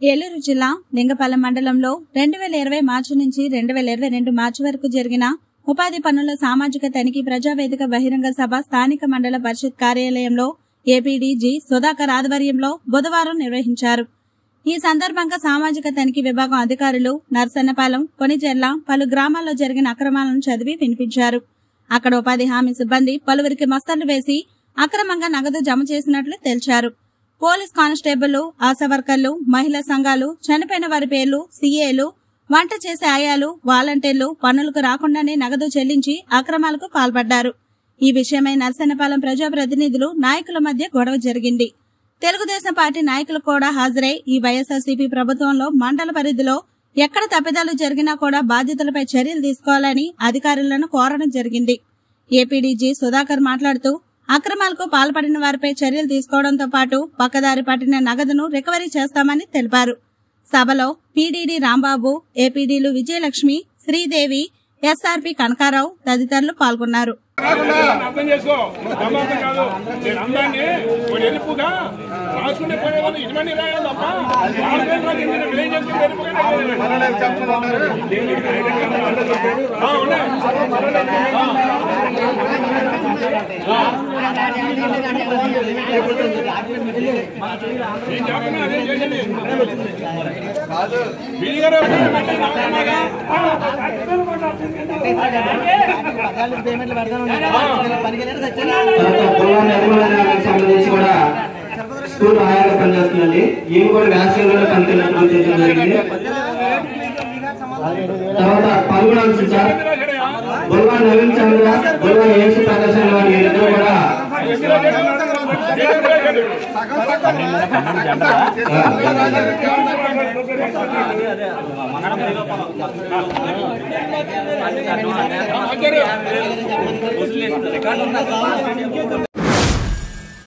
ఏలూరు జిల్లా లింగపాలెం మండలంలో రెండు వేల ఇరవై మార్చి నుంచి రెండు వేల ఇరవై రెండు మార్చి వరకు జరిగిన ఉపాధి పనుల సామాజిక తనిఖీ ప్రజావేదిక బహిరంగ సభ స్థానిక మండల పరిషత్ కార్యాలయంలో ఏపీడీజీ సుధాకర్ ఆధ్వర్యంలో బుధవారం నిర్వహించారు ఈ సందర్భంగా సామాజిక తనిఖీ విభాగం అధికారులు నర్సన్నపాలెం కొనిజెర్ల పలు గ్రామాల్లో జరిగిన అక్రమాలను చదివి వినిపించారు అక్కడ ఉపాధి హామీ సిబ్బంది పలువురికి మస్తళ్లు వేసి అక్రమంగా నగదు జమ చేసినట్లు తేల్చారు పోలీస్ కానిస్టేబుల్ ఆశా వర్కర్లు మహిళా సంఘాలు చనిపోయిన వారి పేర్లు సీఏలు వంట చేసే ఆయాలు వాలంటీర్లు పనులకు రాకుండానే నగదు చెల్లించి అక్రమాలకు పాల్పడ్డారు ఈ విషయమై నర్సన్నపాలెం ప్రజాప్రతినిధులు నాయకుల మధ్య గొడవ జరిగింది తెలుగుదేశం పార్టీ నాయకులు కూడా హాజరై ఈ వైఎస్ఆర్సీపీ ప్రభుత్వంలో మండల పరిధిలో ఎక్కడ తప్పిదాలు జరిగినా కూడా బాధ్యతలపై చర్యలు తీసుకోవాలని అధికారులను కోరడం జరిగింది ఏపీడీజీ సుధాకర్ మాట్లాడుతూ అక్రమాలకు పాల్పడిన వారిపై చర్యలు తీసుకోవడంతో పాటు పక్కదారి పట్టిన నగదును రికవరీ చేస్తామని తెలిపారు సభలో పీడీడీ రాంబాబు ఏపీడీలు విజయలక్ష్మి శ్రీదేవి ఎస్ఆర్పి కనకారావు తదితరులు పాల్గొన్నారు అర్థం చేసుకో నమ్మకం కాదు నేను అందాన్ని వాడు ఎరుపుగా రాసుకుంటే పోయేవాళ్ళు ఇటువంటి రాయాలి తప్ప వాళ్ళ పేరు రాసి నేను విలేజ్ చేసుకుంటే ఎరుపుగానే ఆ, ఉన్నాయి. నేను చెప్తున్నా అదే చేయండి విడిగానే పెట్టండి నమ్మకంగా. తర్వాత పొలం నిర్మాణానికి సంబంధించి కూడా స్కూల్ సహాయంగా పనిచేస్తుందండి ఈమె కూడా వేసవిలోనే పనికినట్టు గుర్తించడం జరిగింది తర్వాత పల్గొనాల్సి సార్ బొల్వా నవీన్ చంద్ర బొల్వా యేసు ప్రదర్శన వారి ఇద్దరు కూడా ఆచార్య